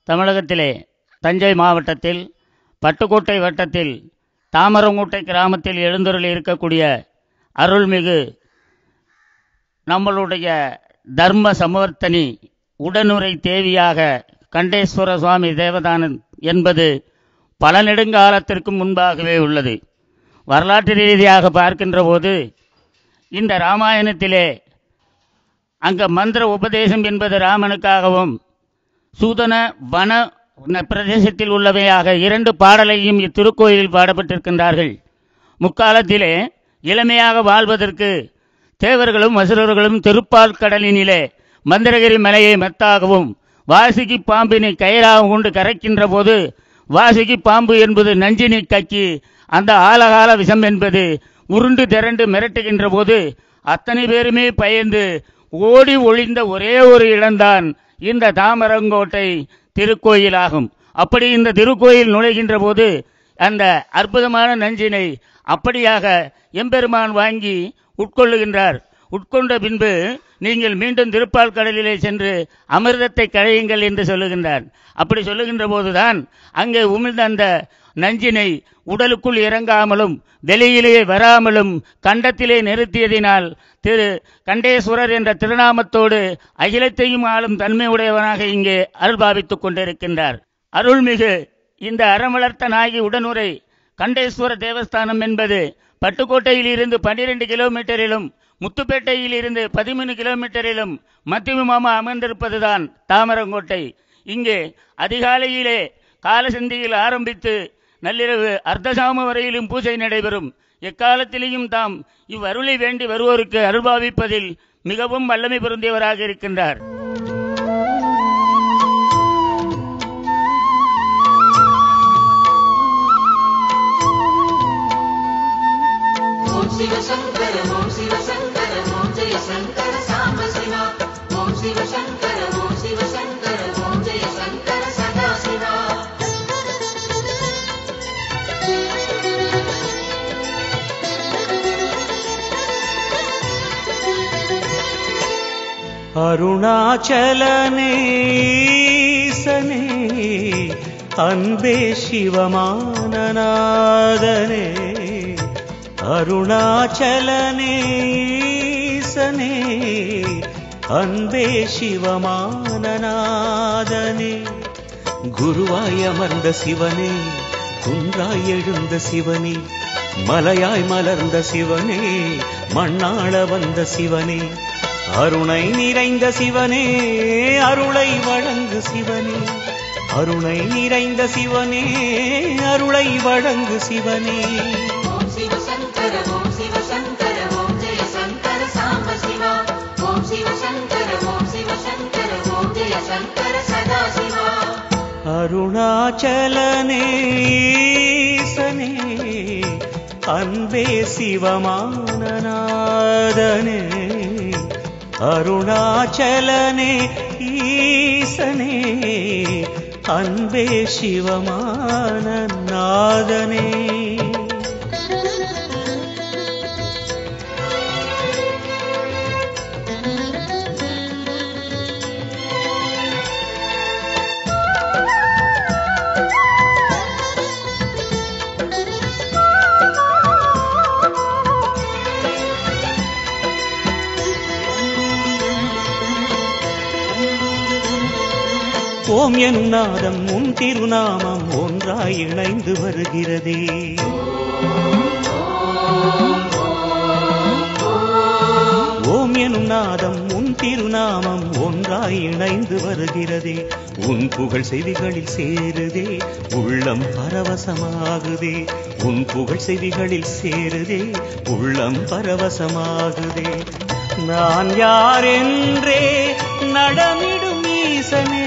தமிழகத்திலே தஞ்சை மாவட்டத்தில் பட்டுக்கோட்டை வட்டத்தில் தாமரங்கோட்டை கிராமத்தில் எழுந்தருளி இருக்கக்கூடிய அருள்மிகு நம்மளுடைய தர்ம சமவர்த்தனி உடனுரை தேவியாக கண்டேஸ்வர சுவாமி தேவதானன் என்பது பல நெடுங்காலத்திற்கு முன்பாகவே உள்ளது வரலாற்று ரீதியாக பார்க்கின்ற போது இந்த ராமாயணத்திலே அங்க மந்திர உபதேசம் என்பது ராமனுக்காகவும் சூதன வன ந- பிரதேசத்தில் உள்ளவையாக இரண்டு பாடலையும் இத்திருக்கோயிலில் பாடப்பட்டிருக்கின்றார்கள் முக்காலத்திலே இளமையாக வாழ்வதற்கு தேவர்களும் அசுரர்களும் திருப்பால் கடலினிலே மந்திரகிரி மலையை மெத்தாகவும் வாசுகி பாம்பினை கயிறாக கொண்டு கரைக்கின்ற போது வாசுகி பாம்பு என்பது நஞ்சினை கக்கி அந்த ஆலகால விஷம் என்பது உருண்டு திரண்டு மிரட்டுகின்ற போது அத்தனை பேருமே பயந்து ஓடி ஒளிந்த ஒரே ஒரு இடம்தான் இந்த தாமரங்கோட்டை திருக்கோயிலாகும் அப்படி இந்த திருக்கோயில் நுழைகின்ற போது அந்த அற்புதமான நஞ்சினை அப்படியாக எம்பெருமான் வாங்கி உட்கொள்ளுகின்றார் உட்கொண்ட பின்பு நீங்கள் மீண்டும் திருப்பால் கடலிலே சென்று அமிர்தத்தை கழையுங்கள் என்று சொல்லுகின்றார் அப்படி சொல்லுகின்ற போதுதான் அங்கே உமிழ்ந்த அந்த நஞ்சினை உடலுக்குள் இறங்காமலும் வெளியிலே வராமலும் கண்டத்திலே நிறுத்தியதினால் திரு கண்டேஸ்வரர் என்ற திருநாமத்தோடு அகிலத்தையும் ஆளும் தன்மை உடையவனாக இங்கே அருள்பாவித்துக் கொண்டிருக்கின்றார் அருள்மிகு இந்த அறமலர்த்த நாயகி உடனுரை கண்டேஸ்வர தேவஸ்தானம் என்பது பட்டுக்கோட்டையில் இருந்து பன்னிரண்டு கிலோமீட்டரிலும் முத்துப்பேட்டையில் இருந்து பதிமூணு கிலோமீட்டரிலும் மத்தியமாக அமர்ந்திருப்பதுதான் தாமரங்கோட்டை இங்கே அதிகாலையிலே காலசந்தியில் ஆரம்பித்து நள்ளிரவு அர்த்தசாம வரையிலும் பூஜை நடைபெறும் எக்காலத்திலேயும் தாம் இவ்வருளை வேண்டி வருவோருக்கு அருள்பாவிப்பதில் மிகவும் வல்லமை பொருந்தியவராக இருக்கின்றார் ஓம் சிவ சங்கர ஓம் சிவ சங்கர ஓம் ஜெய சங்கர சாம்ப சிவா ஓம் சிவ சங்கர ஓம் சிவ சங்கர ஓம் ஜெய சங்கர சதா சிவா அருணாச்சலனேசனே அன்பே சிவமானநாதனே அருணாச்சலனேசனே அன்பே சிவமானநாதனே குருவாய் அமர்ந்த சிவனே குன்றாய் எழுந்த சிவனே மலையாய் மலர்ந்த சிவனே மண்ணாள வந்த சிவனே அருணை நிறைந்த சிவனே அருளை வழங்கு சிவனே அருணை நிறைந்த சிவனே அருளை வழங்கு சிவனே ஓம் சிவ சங்கர ஓம் சிவ சங்கர ஓம் ஜெய சங்கர சாம்ப சிவா ஓம் சிவ சங்கர ஓம் சிவ சங்கர ஓம் ஜெய சங்கர சதா சிவா அருணாச்சலனேசனே அன்பே சிவமானநாதனே அருணாச்சலனே ஈசனே அன்பே சிவமானநாதனே ஓம் எனும் நாதம் உன் திருநாமம் ஒன்றாய் இணைந்து வருகிறதே ஓம் எனும் நாதம் உன் திருநாமம் ஒன்றாய் இணைந்து வருகிறதே உன் புகழ் செவிகளில் சேருதே உள்ளம் பரவசமாகுதே உன் புகழ் செவிகளில் சேருதே உள்ளம் பரவசமாகுதே நான் யார் என்றே நடமிடும் ஈசனே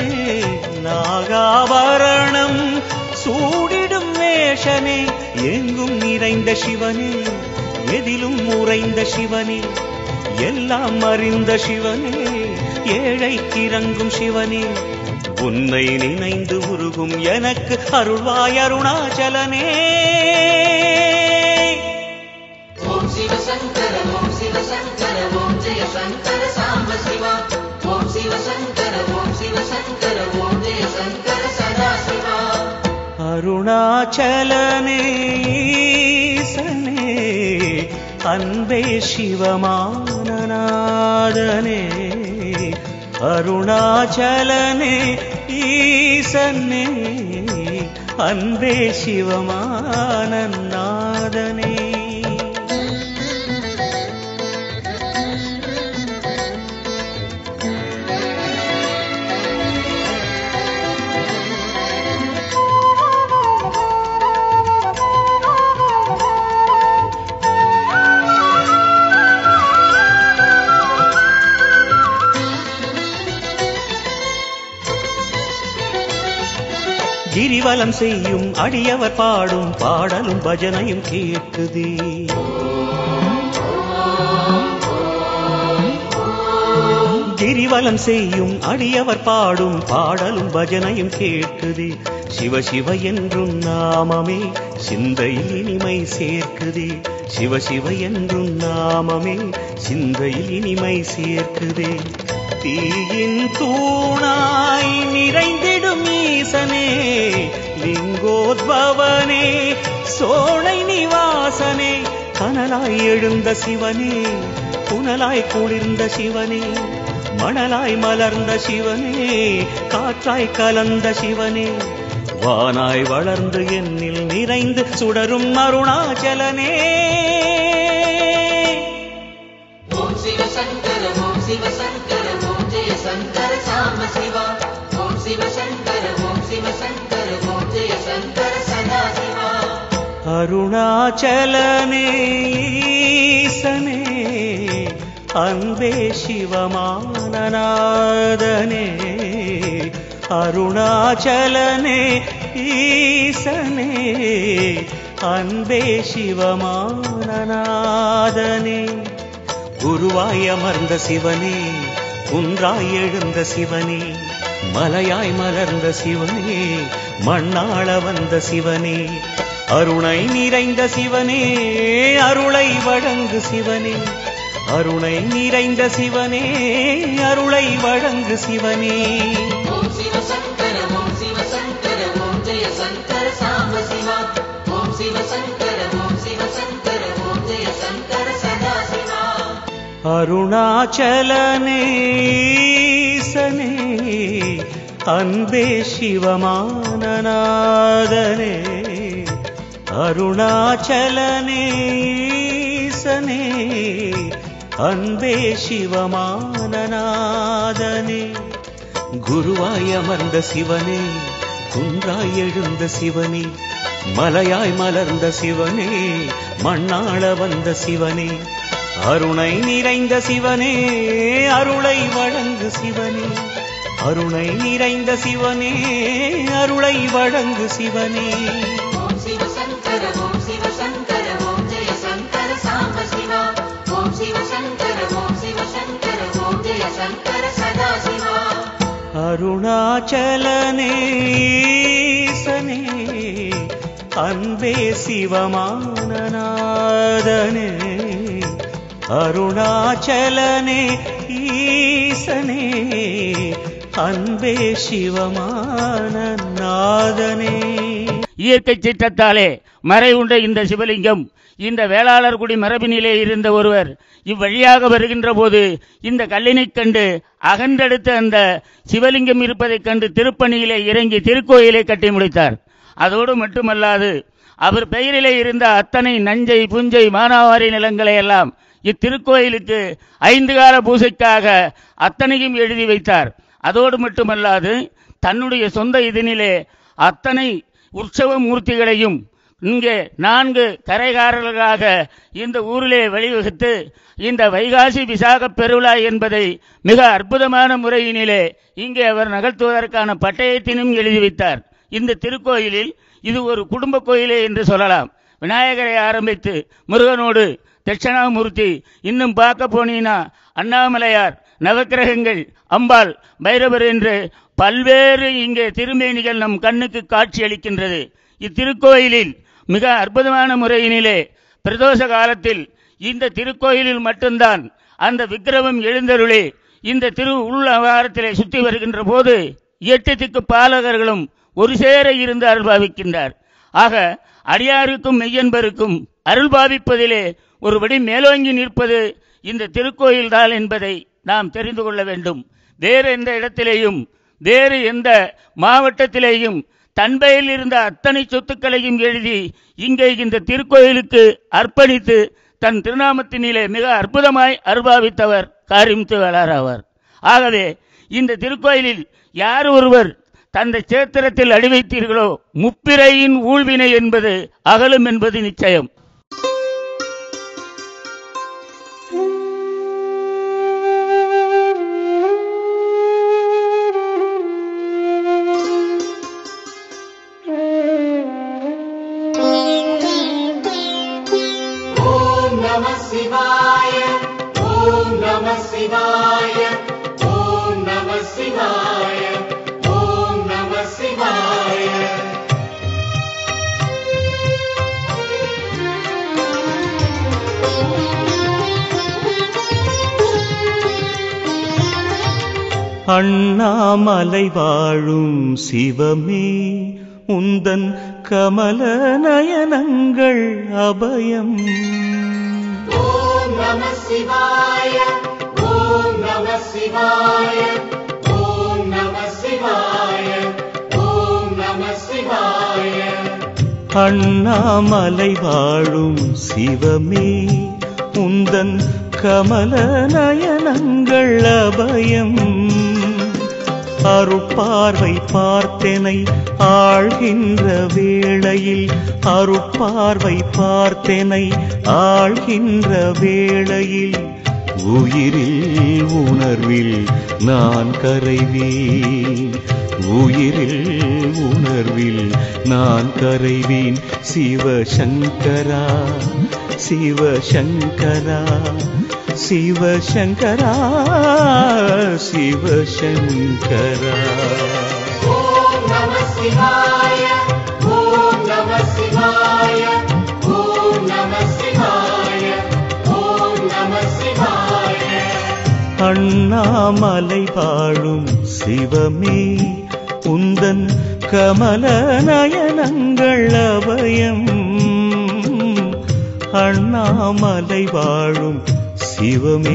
நாகாபரணம் சூடிடும் வேஷனே எங்கும் நிறைந்த சிவனே எதிலும் உறைந்த சிவனே எல்லாம் அறிந்த சிவனே ஏழைக்கு இறங்கும் சிவனே உன்னை நினைந்து உருகும் எனக்கு அருள்வாய் அருணாச்சலனே ஓம் சிவ சங்கர ஓம் சிவ சங்கர ஓம் ஜெய சங்கர சாம்ப சிவா ஓம் சிவ சங்கர ஓம் சிவ சங்கர ஓம் ஜெய சங்கர அருணாச்சலனே ஈசனே அன்பே சிவமானநாதனே அருணாச்சலனே ஈசனே அன்பே சிவமானநாதனே கிரிவலம் செய்யும் அடியவர் பாடும் பாடலும் பஜனையும் கேட்குதே கிரிவலம் செய்யும் அடியவர் பாடும் பாடலும் பஜனையும் கேட்குதே சிவ சிவ என்றும் நாமமே சிந்தையில் இனிமை சேர்க்குதே சிவ சிவ என்றும் நாமமே சிந்தையில் இனிமை சேர்க்குதே தீயின் தூணாய் நிறைந்திடும் ஈசனே லிங்கோத்பவனே சோழை நிவாசனே கனலாய் எழுந்த சிவனே புனலாய் குளிர்ந்த சிவனே மணலாய் மலர்ந்த சிவனே காற்றாய் கலந்த சிவனே வானாய் வளர்ந்து என்னில் நிறைந்து சுடரும் அருணாச்சலனே ஓம் சிவ சங்கர ஓம் சிவ சங்கர ஓம் ஜெய சங்கர சாம சிவா ஓம் சிவ சங்கர ஓம் சிவ சங்கர ஓம் ஜெய சங்கர சதா சிவா அருணாச்சலனே ஈசனே அன்பே சிவமானநாதனே அருணாச்சலனே ஈசனே அன்பே சிவமானநாதனே குருவாய் அமர்ந்த சிவனே குன்றாய் எழுந்த சிவனே மலையாய் மலர்ந்த சிவனே மண்ணாள வந்த சிவனே அருணை நிறைந்த சிவனே அருளை வழங்கு சிவனே அருணை நிறைந்த சிவனே அருளை வழங்கு சிவனே ஓம் சிவ சங்கர ஓம் சிவ சங்கர ஓம் ஜெய சங்கர சாம சிவா ஓம் சிவ சங்கர ஓம் சிவ சங்கர ஓம் ஜெய சங்கர சதா சிவா அருணாச்சலனே ஈசனே அன்பே சிவமானநாதனே அருணாச்சலனே ஈசனே அன்பே சிவமானநாதனே குருவாய் அமர்ந்த சிவனே குன்றாய் எழுந்த சிவனே மலையாய் மலர்ந்த சிவனே மண்ணாள வந்த சிவனே அருணை நிறைந்த சிவனே அருளை வழங்கு சிவனே அருணை நிறைந்த சிவனே அருளை வழங்கு சிவனே ஓம் சிவ சங்கர ஓம் சிவ சங்கர ஓம் ஜெய சங்கர சாம சிவா ஓம் சிவ சங்கர ஓம் சிவ சங்கர ஓம் ஜெய சங்கர சதா சிவா அருணாச்சலனே ஈசனே அன்பே சிவமானநாதனே அருணாச்சலனே ஈசனே அன்பே சிவமானநாதனே இயற்கை சீற்றத்தாலே மறை உண்ட இந்த சிவலிங்கம் இந்த வேளாளர்குடி மரபினிலே இருந்த ஒருவர் இவ்வழியாக வருகின்ற போது இந்த கல்லினைக் கண்டு அகன்றெடுத்த அந்த சிவலிங்கம் இருப்பதைக் கண்டு திருப்பணியிலே இறங்கி திருக்கோயிலை கட்டி முடித்தார் அதோடு மட்டுமல்லாது அவர் பெயரிலே இருந்த அத்தனை நஞ்சை புஞ்சை மானாவாரி நிலங்களை எல்லாம் இத்திருக்கோயிலுக்கு ஐந்து கால பூசைக்காக அத்தனையும் எழுதி வைத்தார் அதோடு மட்டுமல்லாது தன்னுடைய சொந்த இதனிலே அத்தனை உற்சவ மூர்த்திகளையும் இங்கே நான்கு கரைகாரர்களாக இந்த ஊரிலே வழிவகுத்து இந்த வைகாசி விசாக பெருவிழா என்பதை மிக அற்புதமான முறையினிலே இங்கே அவர் நகர்த்துவதற்கான பட்டயத்தினும் எழுதி வைத்தார் இந்த திருக்கோயிலில் இது ஒரு குடும்ப கோயிலே என்று சொல்லலாம் விநாயகரை ஆரம்பித்து முருகனோடு தட்சிணாமூர்த்தி இன்னும் பார்க்க போனீங்கன்னா அண்ணாமலையார் நவக்கிரகங்கள் அம்பாள் பைரவர் என்று பல்வேறு இங்கே திருமேனிகள் நம் கண்ணுக்கு காட்சி அளிக்கின்றது இத்திருக்கோயிலில் மிக அற்புதமான முறையினிலே பிரதோஷ காலத்தில் இந்த திருக்கோயிலில் மட்டும்தான் அந்த விக்கிரமம் எழுந்தருளி இந்த திரு உள் அவகாரத்திலே சுற்றி வருகின்ற போது எட்டு திக்கு பாலகர்களும் ஒரு சேர இருந்து அருள்பாவிக்கின்றார் ஆக அடியாருக்கும் மெய்யன்பருக்கும் அருள் பாவிப்பதிலே ஒருபடி மேலோங்கி நிற்பது இந்த திருக்கோயில்தான் என்பதை நாம் தெரிந்து கொள்ள வேண்டும் வேறு எந்த இடத்திலேயும் வேறு எந்த மாவட்டத்திலேயும் தன்பையில் இருந்த அத்தனை சொத்துக்களையும் எழுதி இங்கே இந்த திருக்கோயிலுக்கு அர்ப்பணித்து தன் திருநாமத்தினிலே மிக அற்புதமாய் அருபாவித்தவர் காரிமுத்து வேளார் ஆவார் ஆகவே இந்த திருக்கோயிலில் யார் ஒருவர் தந்தை சேத்திரத்தில் அடி வைத்தீர்களோ முப்பிரையின் ஊழ்வினை என்பது அகலும் என்பது நிச்சயம் ॐ नमः शिवाय ॐ नमः शिवाय ॐ नमः शिवाय ॐ नमः शिवाय அண்ணாமலை வாழும் சிவமே உந்தன் கமல நயனங்கள் அபயம் ॐ नमः शिवाय ॐ नमः शिवाय ॐ नमः शिवाय ॐ नमः शिवाय அண்ணாமலை வாழும் சிவமே உந்தன் கமல நயனங்கள் அபயம் அருட்பார்வை பார்த்தனை ஆழ்கின்ற வேளையில் அருட்பார்வை பார்த்தனை ஆழ்கின்ற வேளையில் உயிரில் உணர்வில் நான் கரைவேன் உயிரில் உணர்வில் நான் கரைவேன் சிவசங்கரா சிவசங்கரா சிவசங்கரா சிவசங்கரா ॐ नमः शिवाय ॐ नमः शिवाय ॐ नमः शिवाय ॐ नमः शिवाय அண்ணாமலை வாழும் சிவமே உந்தன் கமல நயனங்கள் அபயம் அண்ணாமலை வாழும் சிவமே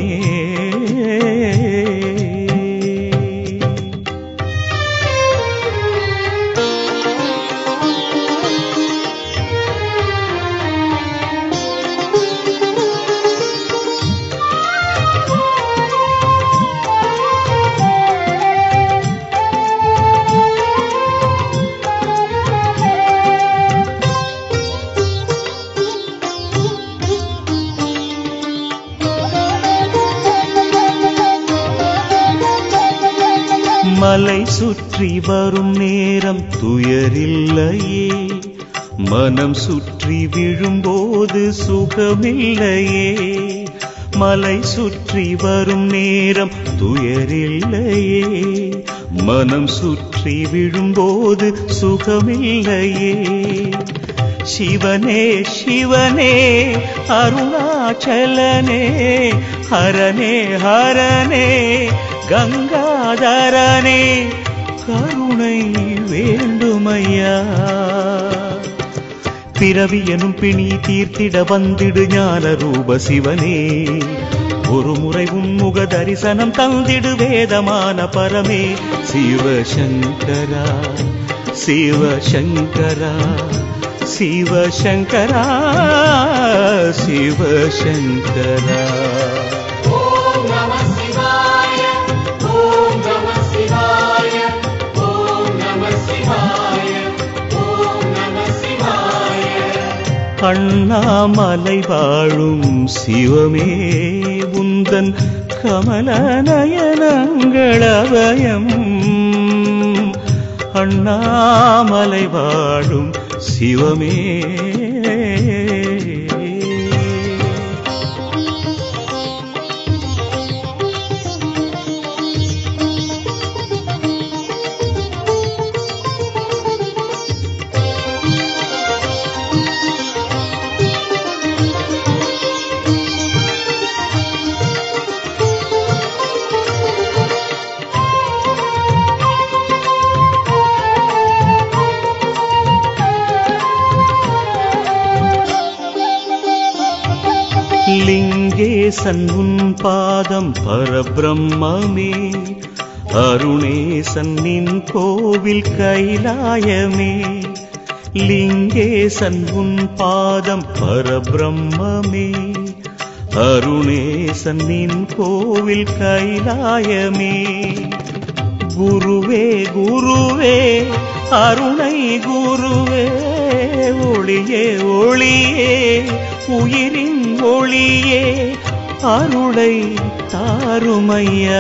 மலை சுற்றி வரும் நேரம் துயரில்லையே மனம் சுற்றி விழும்போது சுகமில்லையே மலை சுற்றி வரும் நேரம் துயரில்லையே மனம் சுற்றி விழும்போது சுகமில்லையே சிவனே சிவனே அருணாச்சலனே ஹரனே ஹரனே கங்காதரனே கருணை வேண்டுமையா பிறவி எனும் பிணி தீர்த்திட வந்திடு ஞான ரூப சிவனே ஒரு முறை உன்முக தரிசனம் தந்திடு வேதமான பரமே சிவசங்கரா சிவசங்கரா சிவசங்கரா சிவசங்கரா ॐ नमः शिवाय ॐ नमः शिवाय ॐ नमः शिवाय ॐ नमः शिवाय அண்ணாமலை வாழும் சிவமே உந்தன் கமல நயனங்களபயம் அண்ணாமலை வாழும் சிவமே லிங்கேசன் உன் பாதம் பரபிரம்மமே அருணேசன் நின் கோவில் கைலாயமே லிங்கேசன் உன் பாதம் பரபிரம்மமே அருணேசன் நின் கோவில் கைலாயமே குருவே குருவே அருணை குருவே ஒளியே ஒளியே உயிரின் ஒளியே அருளை தாருமையா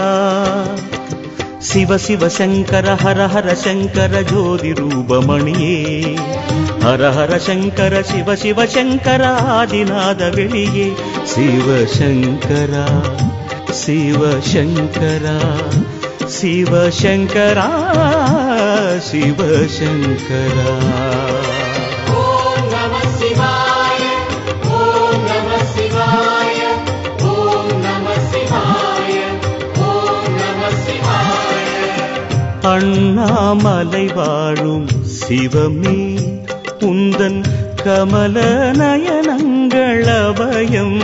சிவ சிவ சங்கர ஹர ஹர சங்கர ஜோதி ரூபமணியே ஹர ஹர சங்கர சிவ சிவ சங்கர ஆதிநாத வெளியே சிவ சங்கரா சிவ சங்கரா சிவ சங்கரா சிவ சங்கரா ஓம் நம சிவாய ஓம் நம சிவாய ஓம் நம சிவாய ஓம் நம சிவாய அண்ணாமலை வாழும் சிவமே உந்தன் கமல நயனங்கள் அபயம்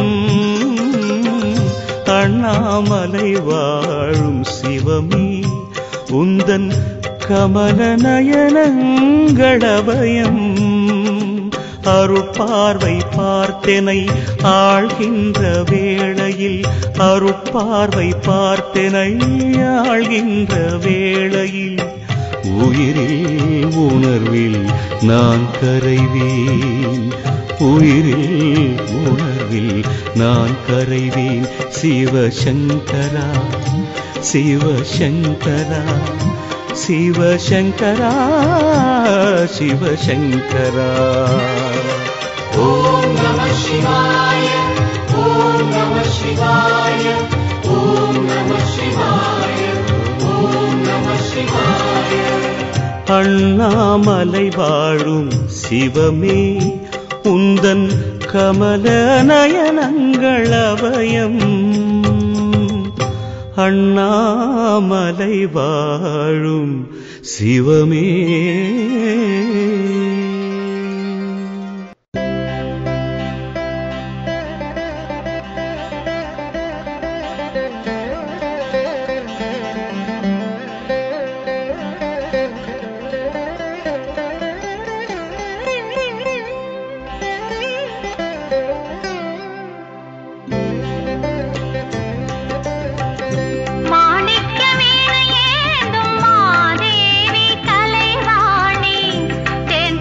அண்ணாமலை வாழும் சிவமே உந்தன் கமல நயனங்கள் அபயம் அருட்பார்வை பார்த்தெனை ஆழ்கின்ற வேளையில் அருட்பார்வை பார்த்தெனை ஆழ்கின்ற வேளையில் உயிரில் உணர்வில் நான் கரைவேன் உயிரில் உணர்வில் நான் கரைவேன் சிவசங்கரா சிவசங்கரா சிவசங்கரா சிவசங்கரா ஓம் நம சிவாய ஓம் நம சிவாய ஓம் நம சிவாய ஓம் நம சிவாய அண்ணாமலை வாழும் சிவமே உந்தன் கமல நயனங்கள் அபயம் அண்ணாமலை வாழும் சிவமே மாணிக்க வீணையேந்தும் மாதேவி கலைவாணி தென்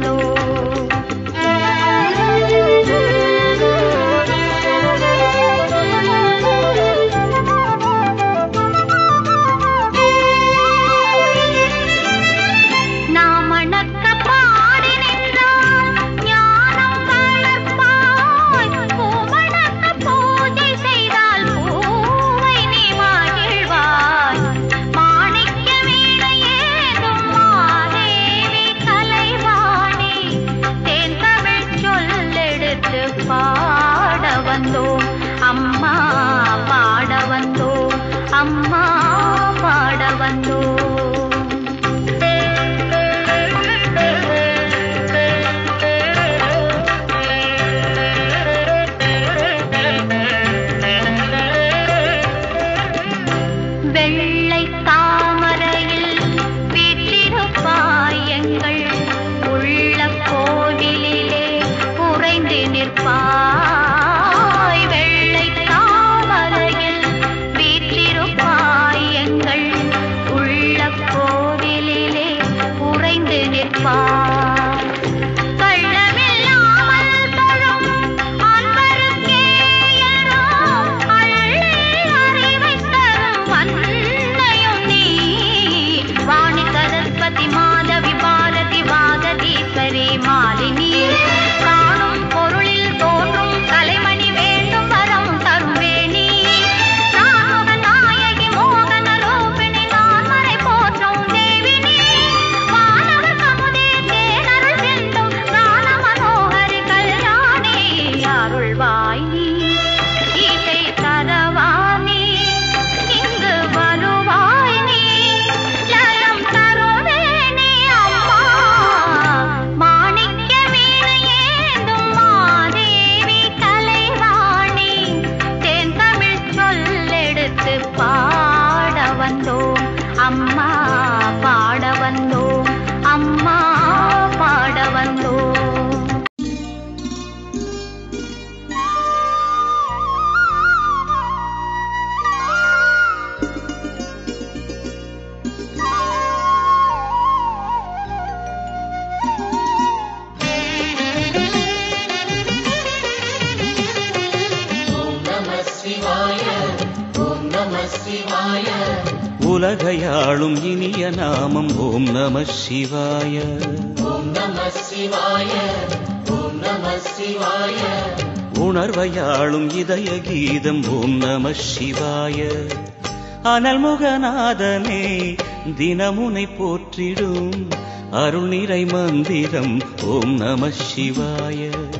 வந்தோம் நாம் அணக்க பாடி நின்றால் ஞானம் வளர்ப்பாய் பூவணக்க பூஜை செய்தால் பூவை நீ மகிழ்வாய் மாணிக்க வீணையேதும் மாதேவி கலைவாணி தேன் தமிழ் சொல்லெடுத்து பாட வந்தோம் அம்மா பாட வந்தோம் அம்மா பாட வந்தோம் வெள்ளை தாமரையில் வீற்றிருப்பாய் எங்கள் உள்ள கோவிலிலே உறைந்து நிற்பாய் வெள்ளை தாமரையில் வீற்றிருப்பாய் எங்கள் உள்ள கோவிலிலே உறைந்து நிற்பாய் கள்ளமில்லாமல் தொழும் அன்பருக்கே எல்லாம் அள்ளி அறிவைத் தரும் அன்னையும் நீ. வாணி சரஸ்வதி மாதவி பாரதி வாகதீஸ்வரி மாலினி காணும் பொருளில் தோன்றும் கலைமணி வேண்டும் வரம் தருவேணி நாம நாயகி மோகன ரூபிணி நான்மறை போற்றும் தேவினி வானவ கமுதே தேனருள் செல்லும் ஞான மனோகரி கல்யாணி அருள்வாய் நீ இசை தரவாணி இங்கு வருவாய் நீ ஜலம் தருவேணி அம்மா மாணிக்க வீணையேந்தும் மாதேவி கலைவாணி தேன் தமிழ் சொல்லெடுத்து பாட வந்தோம் அம்மா பாட வந்தோம் அம்மா பாட வந்தோம் ஓம் நம சிவாய ஓம் நம சிவாய உலகையாளும் இனிய நாமம் ஓம் நம சிவாய ஓம் நம சிவாய ஓம் நம சிவாய உணர்வையாளும் இதய கீதம் ஓம் நம சிவாய அனல்முகநாதனே தினமுனை போற்றிடும் அருள் நிறை மந்திரம் ஓம் நம சிவாய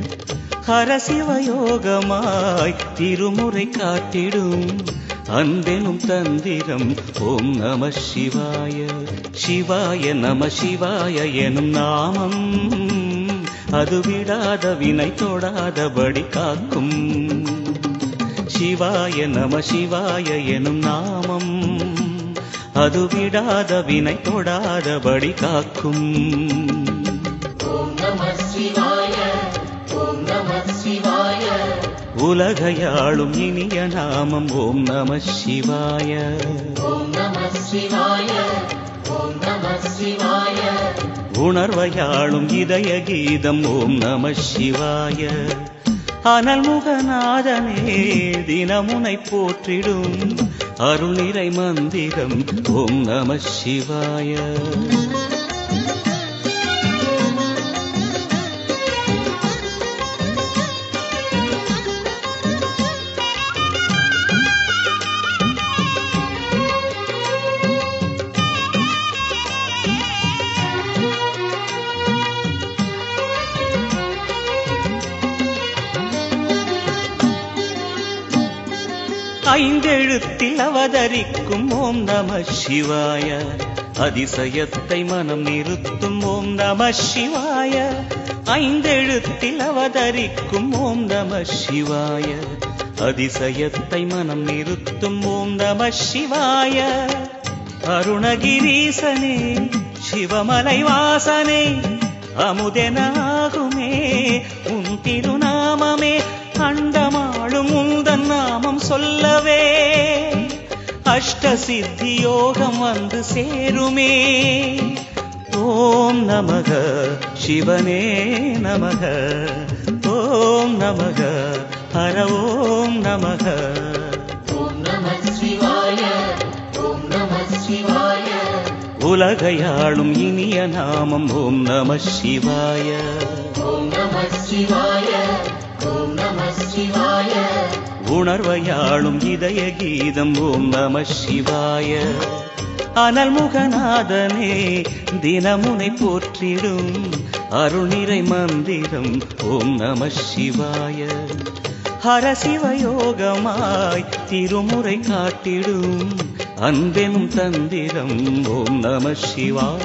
ஹரசிவயோகமாய் திருமுறை காட்டிடும் அன்பெனும் தந்திரம் ஓம் நம சிவாய சிவாய நம சிவாய எனும் நாமம் அது விடாத வினை தொடாதபடி காக்கும் சிவாய நம சிவாய எனும் நாமம் அது விடாத வினை தொடாதபடி காக்கும் ஓம் நம சிவாய ஓம் நம சிவாய உலகையாளும் இனிய நாமம் ஓம் நம சிவாய ஓம் நம சிவாய ஓம் நம சிவாய உணர்வையாளும் இதய கீதம் ஓம் நம சிவாய அனல்முகநாதனே தினமுனை போற்றிடும் அருள் நிறை மந்திரம் ஓம் நம சிவாய ஐந்தெழுத்தில் அவதரிக்கும் ஓம் நம சிவாய அதிசயத்தை மனம் நிறுத்தும் ஓம் நம சிவாய ஐந்தெழுத்தில் அவதரிக்கும் ஓம் நம சிவாய அதிசயத்தை மனம் நிறுத்தும் ஓம் நம சிவாய அருணகிரீசனே சிவமலை வாசனே அமுதனாகுமே உன் திருநாமமே அண்டமாளும் உந்தன் நாமம் சொல்லவே அஷ்ட சித்தி யோகம் வந்து சேருமே ஓம் நமக சிவனே நமக ஓம் நமக ஹர ஓம் நமக ஓம் நம சிவாய ஓம் நம சிவாய உலகையாளும் இனிய நாமம் ஓம் நம சிவாய ஓம் நம சிவாய ஓம் நம சிவாய உணர்வையாளும் இதய கீதம் ஓம் நம சிவாய அனல்முகநாதனே தினமுனை போற்றிடும் அருள்நிறை மந்திரம் ஓம் நம சிவாய ஹரசிவயோகமாய் திருமுறை காட்டிடும் அன்பெனும் தந்திரம் ஓம் நம சிவாய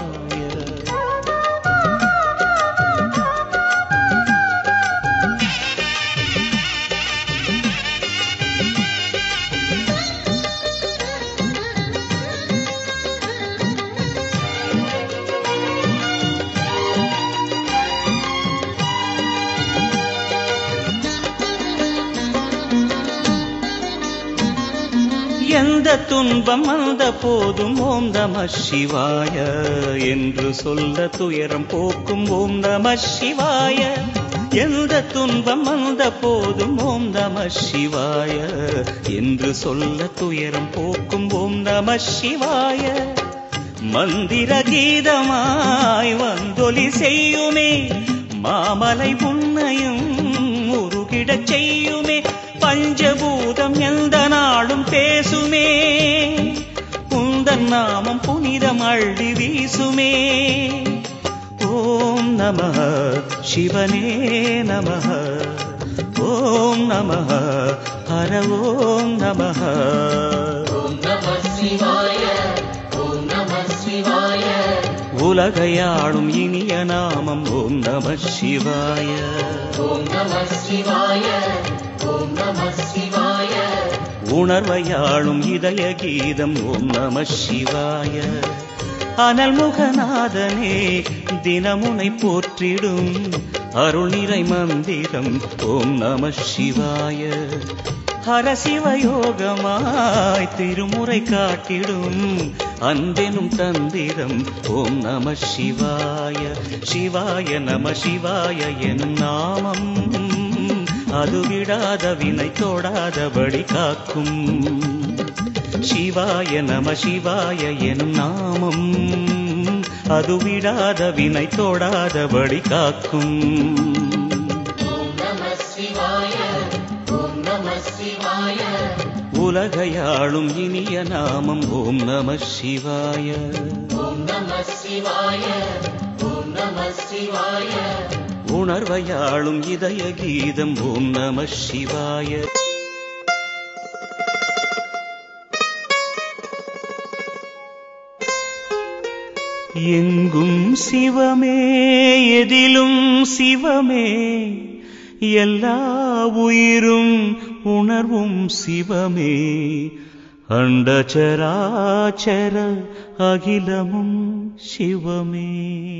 எந்த துன்பம் வந்த போதும் ஓம் நம சிவாய என்று சொல்ல துயரம் போக்கும் ஓம் நம சிவாய எந்த துன்பம் வந்த போதும் ஓம் நம சிவாய என்று சொல்ல துயரம் போக்கும் ஓம் நம சிவாய மந்திர கீதமாய் வந்தொலி செய்யுமே மாமலை உன்னையும் உருகிடச் செய்யுமே பஞ்சபூதம் எந்த நாளும் பேசுமே உந்தன் நாமம் புனிதம் அள்ளி வீசுமே ஓம் நம சிவனே நம ஓம் நம ஹர ஓம் நம ஓம் நம சிவாய ஓம் நம சிவாய உலகையாளும் இனிய நாமம் ஓம் நம சிவாய ஓம் நம சிவாய ஓம் நம சிவாய உணர்வையாளும் இதய கீதம் ஓம் நம சிவாய அனல்முகநாதனே தினமுனை போற்றிடும் அருள்நிறை மந்திரம் ஓம் நம சிவாய ஹரசிவயோகமாய் திருமுறை காட்டிடும் அன்பெனும் தந்திரம் ஓம் நம சிவாய சிவாய நம சிவாய எனும் நாமம் அது விடாத வினை தொடாதபடி காக்கும் சிவாய நம சிவாய எனும் நாமம் அது விடாத வினை தொடாதபடி காக்கும் ஓம் நம சிவாய ஓம் நம சிவாய உலகையாளும் இனிய நாமம் ஓம் நம சிவாய ஓம் நம சிவாய ஓம் நம சிவாய உணர்வையாளும் இதய கீதம் ஓம் நம சிவாய எங்கும் சிவமே எதிலும் சிவமே எல்லா உயிரும் உணர்வும் சிவமே அண்டச்சராச்சர அகிலமும் சிவமே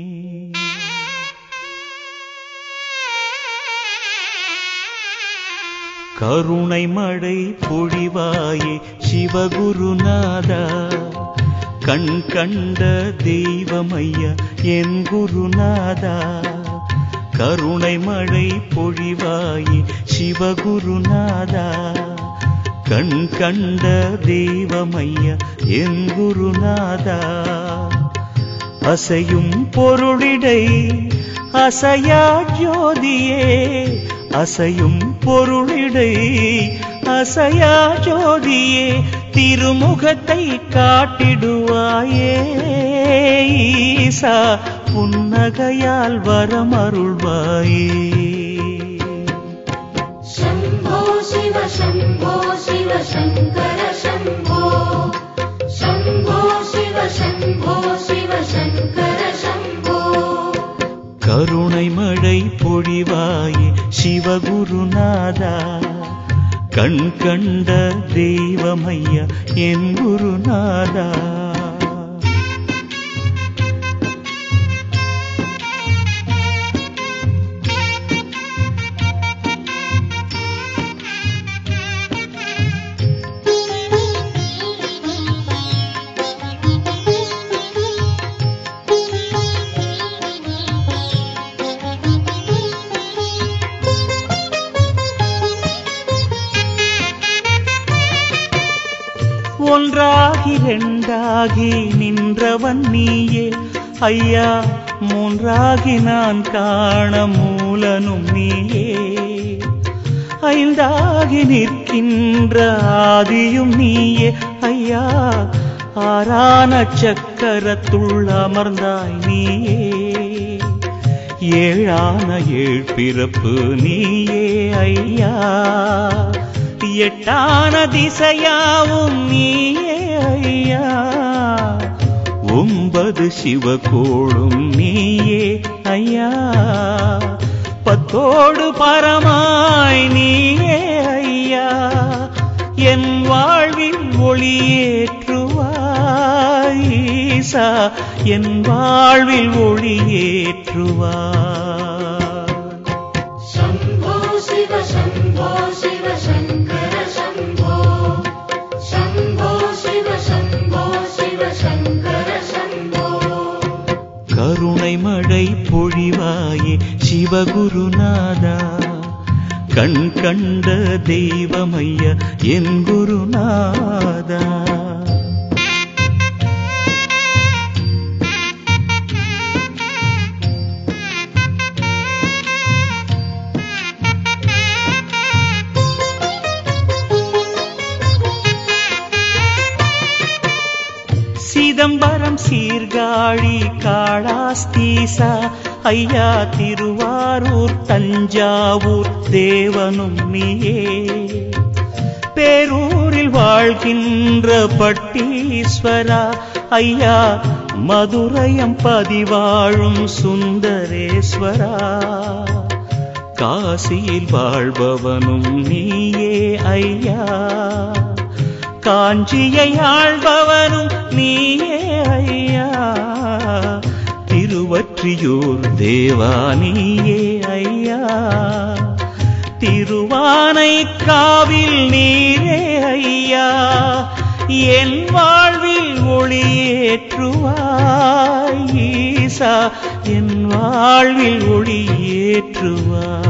கருணை மழை பொழிவாயே சிவகுருநாதா கண் கண்ட தெய்வமையா என் குருநாதா கருணை மழை பொழிவாயே சிவகுருநாதா கண் கண்ட தெய்வமையா என் குருநாதா அசையும் பொருளிடை அசையா ஜோதியே அசையும் பொருளிடை அசையா ஜோதியே திருமுகத்தை காட்டிடுவாயே ஈசா புன்னகையால் வரமருள்வாயே शम्भो शिव शम्भो शिव शङ्कर शम्भो शम्भो शिव शम्भो शिव शङ्कर शम्भो கருணை மழை பொழிவாயே சிவகுருநாதா கண் கண்ட தெய்வமையா என் குருநாதா ஒன்றாகி ரெண்டாகி நின்றவன் நீயே ஐயா மூன்றாகி நான் காண மூலனும் நீயே ஐந்தாகி நிற்கின்ற ஆதியும் நீயே ஐயா ஆறான சக்கரத்துள் அமர்ந்தாய் நீயே ஏழான ஏழ் பிறப்பு நீயே ஐயா எட்டான திசையாவும் நீயே ஐயா ஒன்பது சிவகோளும் நீயே ஐயா பத்தோடு பரமாய் நீயே ஐயா என் வாழ்வில் ஒளியேற்றுவாய் ஈசா என் வாழ்வில் ஒளியேற்றுவாய் शम्भो शिव शम्भो शिव शङ्कर शम्भो शम्भो शिव शम्भो शिव शङ्कर शम्भो கருணை மழை பொழிவாயே சிவகுருநாதா கண் கண்ட தெய்வமைய என் குருநாதா சிதம்பரம் சீர்காழி காளாஸ்தீசா ஐயா திருவாரூர் தஞ்சாவூர் தேவனும் நீயே பேரூரில் வாழ்கின்ற பட்டீஸ்வரா ஐயா மதுரையம் பதிவாழும் சுந்தரேஸ்வரா காசியில் வாழ்பவனும் நீயே ஐயா காஞ்சியை ஆள்பவனும் நீயே ஐயா திருவற்றியூர் தேவா நீயே ஐயா திருவானை காவில் நீரே ஐயா என் வாழ்வில் ஒளியேற்றுவாய் ஈசா என் வாழ்வில் ஒளியேற்றுவாய்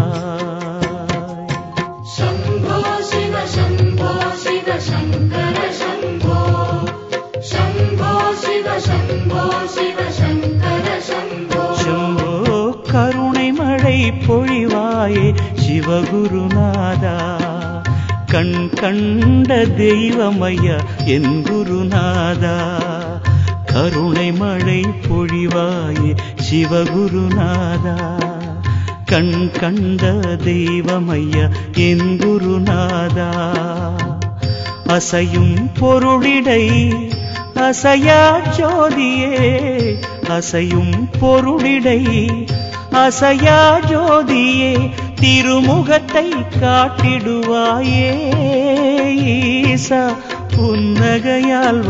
शम्भो शिव शम्भो शिव शङ्कर शम्भो शम्भो शिव शम्भो शिव शङ्कर शम्भो சம்போ கருணை மழை பொழிவாயே சிவகுருநாதா கண் கண்ட தெய்வமையா என் குருநாதா கருணை மழை பொழிவாயே சிவகுருநாதா கண் கண்ட தெய்வமையா என் குருநாதா அசையும் பொருளிடை அசையா ஜோதியே அசையும் பொருளிடை அசையா ஜோதியே திருமுகத்தை காட்டிடுவாயே ஈசா புன்னகையால்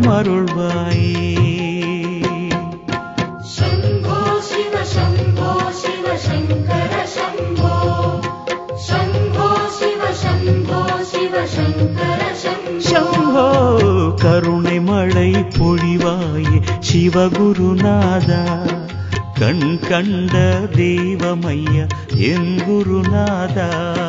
வரமருள்வாயே शम्भो शिव शम्भो शिव शङ्कर शम्भो शम्भो शिव शम्भो शिव शङ्कर शम्भो சம்போ கருணை மழை பொழிவாயே சிவகுருநாதா கண் கண்ட தெய்வமையா என் குருநாதா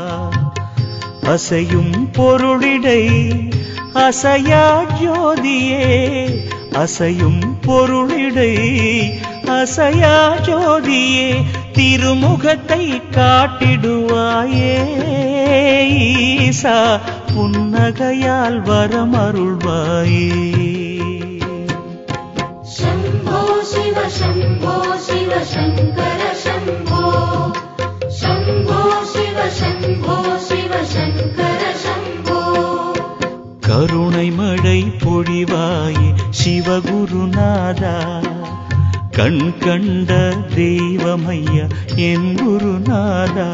அசையும் பொருளிடை அசையா ஜோதியே அசையும் பொருளிடை அசையா ஜோதியே திருமுகத்தை காட்டிடுவாயே ஈசா புன்னகையால் வரமருள்வாயே शम्भो शिव शम्भो शिव शङ्कर शम्भो शम्भो शिव शम्भो शिव शङ्कर शम्भो கருணை மழை பொழிவாயே சிவகுருநாதா கண் கண்ட தெய்வமையா என் குருநாதா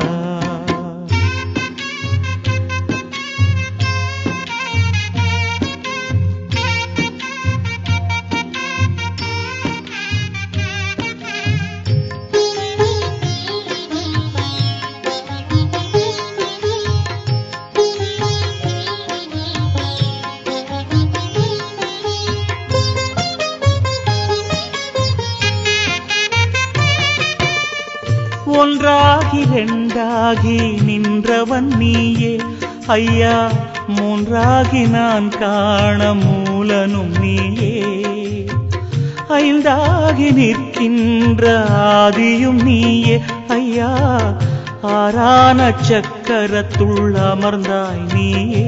ஒன்றாகி ரெண்டாகி நின்றவன் நீயே ஐயா மூன்றாகி நான் காண மூலனும் நீயே ஐந்தாகி நிற்கின்ற ஆதியும் நீயே ஐயா ஆறான சக்கரத்துள் அமர்ந்தாய் நீயே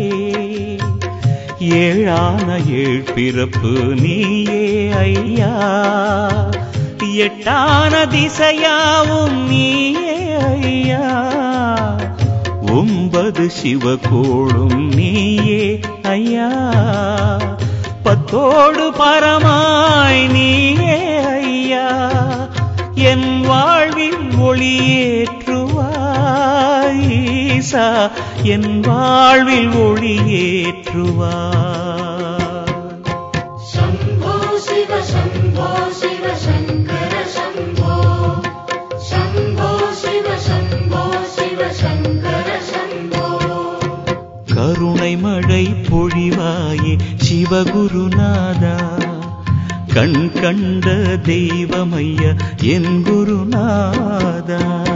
ஏழான ஏழ் பிறப்பு நீயே ஐயா எட்டான திசையாவும் நீயே ஐயா ஒன்பது சிவகோளும் நீயே ஐயா பத்தோடு பரமாய் நீயே ஐயா என் வாழ்வில் ஒளியேற்றுவாய் ஈசா என் வாழ்வில் ஒளியேற்றுவாய் शम्भो शिव शम्भो शिव शङ्कर शम्भो शम्भो शिव शम्भो शिव शङ्कर शम्भो கருணை மழை பொழிவாயே சிவகுருநாதா கண் கண்ட தெய்வமைய என் குருநாதா